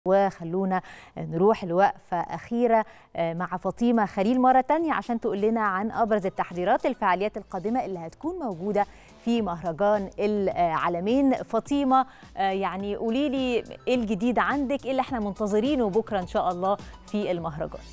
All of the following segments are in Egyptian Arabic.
وخلونا نروح لوقفة أخيرة مع فاطمة خليل مرة تانية عشان تقول لنا عن أبرز التحضيرات الفعاليات القادمة اللي هتكون موجودة في مهرجان العالمين فاطمة يعني قولي لي إيه الجديد عندك إيه اللي احنا منتظرينه بكرة إن شاء الله في المهرجان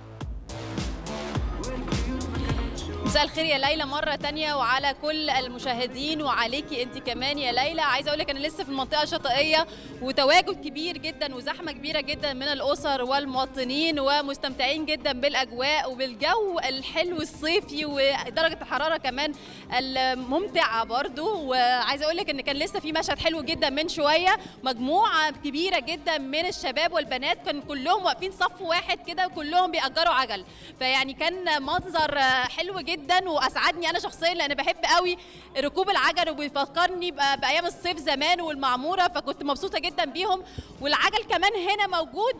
مساء الخير يا ليلى مرة تانية وعلى كل المشاهدين وعليكي انت كمان يا ليلى عايزة اقول لك انا لسه في المنطقة الشاطئية وتواجد كبير جدا وزحمة كبيرة جدا من الاسر والمواطنين ومستمتعين جدا بالاجواء وبالجو الحلو الصيفي ودرجة الحرارة كمان الممتعة برضو وعايزة اقول لك ان كان لسه في مشهد حلو جدا من شوية مجموعة كبيرة جدا من الشباب والبنات كان كلهم واقفين صف واحد كده وكلهم بيأجروا عجل فيعني كان منظر حلو جدا جدا واسعدني انا شخصيا لان بحب قوي ركوب العجل وبيفكرني بايام الصيف زمان والمعموره فكنت مبسوطه جدا بيهم والعجل كمان هنا موجود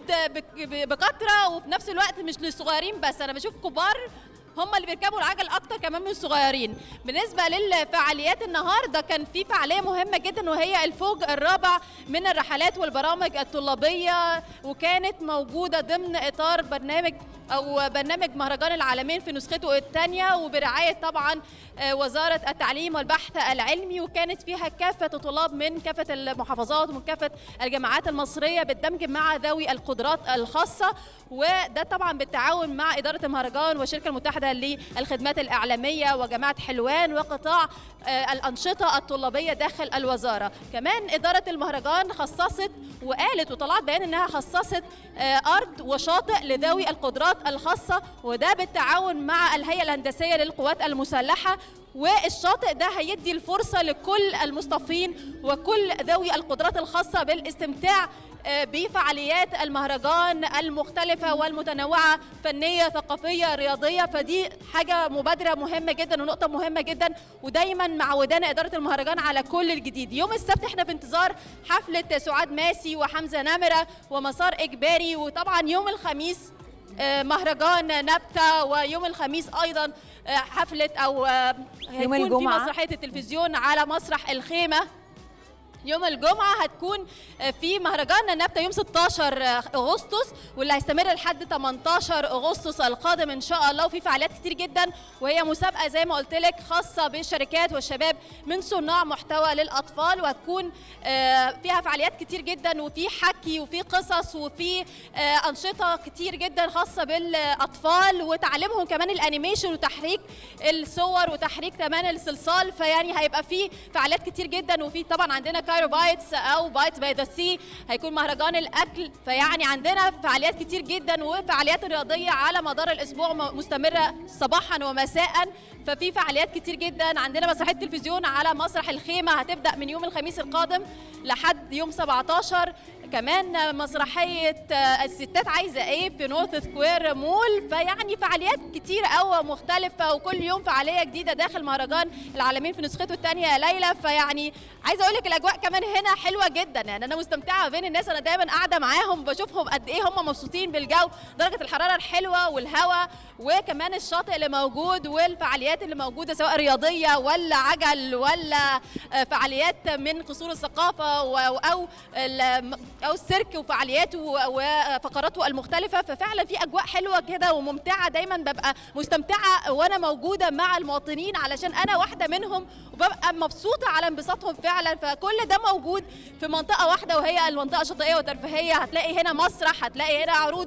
بكثره وفي نفس الوقت مش للصغيرين بس انا بشوف كبار هم اللي بيركبوا العجل اكتر كمان من الصغيرين بالنسبه للفعاليات النهارده كان في فعاليه مهمه جدا وهي الفوج الرابع من الرحلات والبرامج الطلابيه وكانت موجوده ضمن اطار برنامج او برنامج مهرجان العالمين في نسخته الثانيه وبرعايه طبعا وزاره التعليم والبحث العلمي وكانت فيها كافه الطلاب من كافه المحافظات ومن كافه الجامعات المصريه بالدمج مع ذوي القدرات الخاصه وده طبعا بالتعاون مع اداره المهرجان والشركه المتحده للخدمات الاعلاميه وجامعه حلوان وقطاع الانشطه الطلابيه داخل الوزاره كمان اداره المهرجان خصصت وقالت وطلعت بيان انها خصصت ارض وشاطئ لذوي القدرات الخاصه وده بالتعاون مع الهيئه الهندسيه للقوات المسلحه والشاطئ ده هيدي الفرصه لكل المصطفين وكل ذوي القدرات الخاصه بالاستمتاع بفعاليات المهرجان المختلفه والمتنوعه فنيه ثقافيه رياضيه فدي حاجه مبادره مهمه جدا ونقطه مهمه جدا ودايما معودانا اداره المهرجان على كل الجديد يوم السبت احنا في انتظار حفله سعاد ماسي وحمزه نمره ومسار اجباري وطبعا يوم الخميس مهرجان نبته ويوم الخميس ايضا حفله او يوم الجمعه في مسرحيه التلفزيون على مسرح الخيمه يوم الجمعة هتكون في مهرجان نبتة يوم 16 أغسطس واللي هيستمر لحد 18 أغسطس القادم إن شاء الله وفي فعاليات كتير جدا وهي مسابقة زي ما قلت لك خاصة بالشركات والشباب من صناع محتوى للأطفال وهتكون فيها فعاليات كتير جدا وفي حكي وفي قصص وفي أنشطة كتير جدا خاصة بالأطفال وتعليمهم كمان الأنيميشن وتحريك الصور وتحريك كمان الصلصال فيعني هيبقى في فعاليات كتير جدا وفي طبعا عندنا كايرو بايتس او بايتس باي ذا سي هيكون مهرجان الاكل فيعني عندنا فعاليات كتير جدا وفعاليات رياضيه على مدار الاسبوع مستمره صباحا ومساء ففي فعاليات كتير جدا عندنا مسرحيه تلفزيون على مسرح الخيمه هتبدا من يوم الخميس القادم لحد يوم 17 كمان مسرحيه الستات عايزه ايه في نورث سكوير مول فيعني فعاليات كتير قوي مختلفه وكل يوم فعاليه جديده داخل مهرجان العالمين في نسخته الثانيه يا ليلى فيعني عايزه اقول لك الاجواء كمان هنا حلوه جدا يعني انا مستمتعه بين الناس انا دايما قاعده معاهم بشوفهم قد ايه هم مبسوطين بالجو درجه الحراره الحلوه والهواء وكمان الشاطئ اللي موجود والفعاليات اللي موجوده سواء رياضيه ولا عجل ولا فعاليات من قصور الثقافه او او السيرك وفعالياته وفقراته المختلفه ففعلا في اجواء حلوه كده وممتعه دايما ببقى مستمتعه وانا موجوده مع المواطنين علشان انا واحده منهم وببقى مبسوطه على انبساطهم فعلا فكل ده موجود في منطقه واحده وهي المنطقه الشاطئيه والترفيهيه هتلاقي هنا مسرح هتلاقي هنا عروض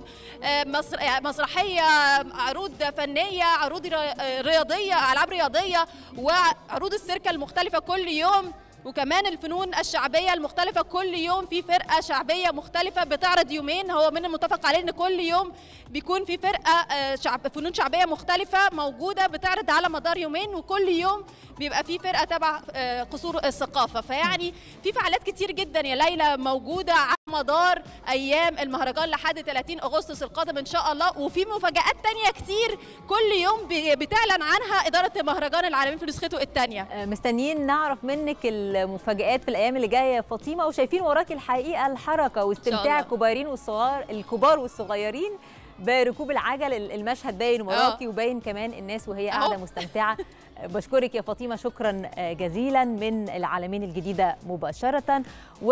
مسرحيه عروض فنيه عروض رياضيه العاب رياضيه وعروض السيرك المختلفه كل يوم وكمان الفنون الشعبيه المختلفه كل يوم في فرقه شعبيه مختلفه بتعرض يومين هو من المتفق عليه ان كل يوم بيكون في فرقه شعب فنون شعبيه مختلفه موجوده بتعرض على مدار يومين وكل يوم بيبقى في فرقه تبع قصور الثقافه فيعني في فعاليات كتير جدا يا ليلى موجوده على مدار ايام المهرجان لحد 30 اغسطس القادم ان شاء الله وفي مفاجات تانية كتير كل يوم بتعلن عنها اداره مهرجان العالمين في نسخته الثانيه مستنيين نعرف منك المفاجآت في الايام اللي جايه يا فاطمه وشايفين وراكي الحقيقه الحركه واستمتاع الكبارين والصغار الكبار والصغيرين بركوب العجل المشهد باين وراكي وباين كمان الناس وهي قاعده مستمتعه بشكرك يا فاطمه شكرا جزيلا من العالمين الجديده مباشره